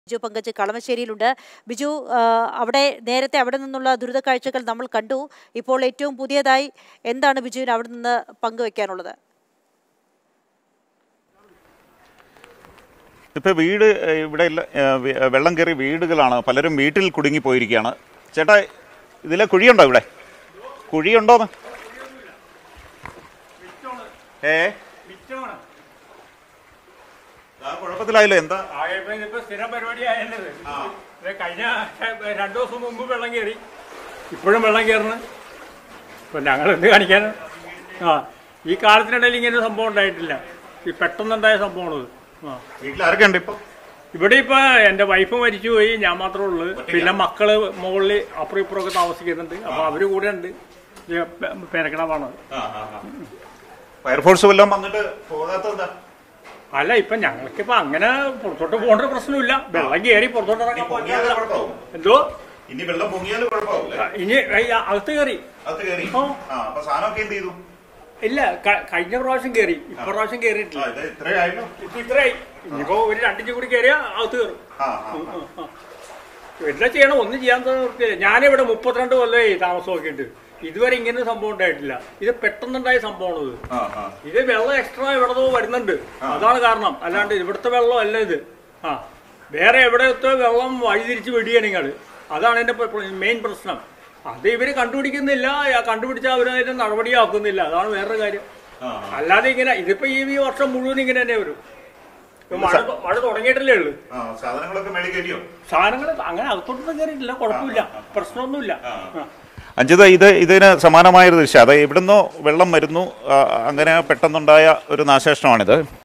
ബിജു പങ്കജ് കളമശ്ശേരിയിലുണ്ട് ബിജു ആ, അവിടെ നേരത്തെ അവിടെ നിന്നുള്ള ദുരിത കാഴ്ചകൾ നമ്മൾ കണ്ടു ഇപ്പോൾ ഏറ്റവും പുതിയതായി എന്താണ് ബിജുവിന് അവിടെ നിന്ന് പങ്കുവെക്കാനുള്ളത് ഇപ്പോൾ വീട് ഏഹ്, ഇവിടെ ഇല്ല, ഏഹ്, വെ- വെള്ളം കയറി വീടുകളാണ് പലരും വീട്ടിൽ കുടുങ്ങി പോയിരിക്കുകയാണ് ചേട്ടാ ഇതിലെ കുഴിയുണ്ടോ ഇവിടെ കുഴിയുണ്ടോന്ന് ഏ ആ, കുഴപ്പത്തിലായല്ലോ എന്താ ആകെ ഇപ്പൊ സ്ഥിരം പരിപാടി ആയത് കഴിഞ്ഞ രണ്ടു ദിവസം മുമ്പ് വെള്ളം കയറി ഇപ്പോഴും വെള്ളം കയറുന്നു ഇപ്പൊ ഞങ്ങൾ എന്ത് കാണിക്കാൻ ആ ഈ കാലത്തിനിടയിൽ ഇങ്ങനെ ഒരു സംഭവം ഉണ്ടായിട്ടില്ല ഈ പെട്ടെന്നുണ്ടായ സംഭവമാണത് ആ വീട്ടിൽ ആരൊക്കെ ഉണ്ട് ഇപ്പൊ ഇവിടെ ഇപ്പൊ എന്റെ വൈഫ് മരിച്ചുപോയി ഞാൻ മാത്രമേ ഉള്ളൂ പിന്നെ മക്കള് മുകളിൽ അപ്പുറം ഇപ്പുറം ഒക്കെ താമസിക്കുന്നുണ്ട് അപ്പൊ അവര് കൂടെ ഉണ്ട് പേരക്കണമാണ് ഫയർഫോഴ്സ് വല്ലതും വന്നിട്ട് പോകാത്ത എന്താ അല്ല ഇപ്പൊ ഞങ്ങൾക്കിപ്പോ അങ്ങനെ പുറത്തോട്ട് പോകേണ്ട പ്രശ്നമില്ല വെള്ളം കയറി പുറത്തോട്ട് ഇറങ്ങാൻ പൊങ്ങിയാൽ പറ്റില്ല. കുഴപ്പമാവും എന്തോ ഇനി വെള്ളം പൊങ്ങിയാൽ കുഴപ്പമാവില്ല ആ, ഇനി ഏയ് അകത്ത് കയറി അത് കയറി ഓ. ആ അപ്പൊ സാധനമൊക്കെ എന്ത് ചെയ്തു ഇല്ല ക- കഴിഞ്ഞ പ്രാവശ്യം കയറി ഇപ്രാവശ്യം ആ കയറിയിട്ടില്ല ഇത് ഇത്രയായിരുന്നു ഇപ്പൊ ഇത്രയായി ഇനിയിപ്പോ ഒരു രണ്ടിഞ്ച് കൂടി കയറിയാ അകത്ത് കയറും ആ ആ ആ. എന്താ ചെയ്യണം ഒന്നും ചെയ്യാൻ നിർത്തിയില്ല ഞാനിവിടെ മുപ്പത്തിരണ്ട് കൊല്ലമായി താമസമൊക്കെ ഉണ്ട് ഇതുവരെ ഇങ്ങനെ ഒരു സംഭവം ഉണ്ടായിട്ടില്ല ഇത് പെട്ടെന്നുണ്ടായ സംഭവമാണ് ഇത് ആ ആ ഇത് വെള്ളം എക്സ്ട്രാ എവിടെന്നോ വരുന്നുണ്ട് അതാണ് കാരണം അല്ലാണ്ട് ഇവിടുത്തെ വെള്ളം അല്ല ഇത് ആ വേറെ എവിടെയൊക്കെ വെള്ളം വഴിതിരിച്ച് വിടുകയാണ് നിങ്ങൾ അതാണ് എന്റെ മെയിൻ പ്രശ്നം അത് ഇവര് കണ്ടുപിടിക്കുന്നില്ല ആ കണ്ടുപിടിച്ചാൽ അവരതിന്റെ നടപടിയാക്കുന്നില്ല അതാണ് വേറൊരു കാര്യം ആ. അല്ലാതെ ഇങ്ങനെ ഇതിപ്പോ ഈ ഈ വർഷം മുഴുവൻ ഇങ്ങനെ തന്നെ വരും ഇപ്പൊ മഴ മഴ തുടങ്ങിയിട്ടല്ലേ ഉള്ളൂ ആ സാധനങ്ങളൊക്കെ മേടി കയറ്റിയോ സാധനങ്ങൾ അങ്ങനെ അകത്തോട്ടൊന്നും കയറിയിട്ടില്ല കുഴപ്പമില്ല പ്രശ്നമൊന്നുമില്ല ആ. അഞ്ജിത ഇത് ഇതിന് സമാനമായൊരു ദൃശ്യം അത് എവിടുന്നോ വെള്ളം വരുന്നു ആ, അങ്ങനെ പെട്ടെന്നുണ്ടായ ഒരു നാശനഷ്ടമാണിത്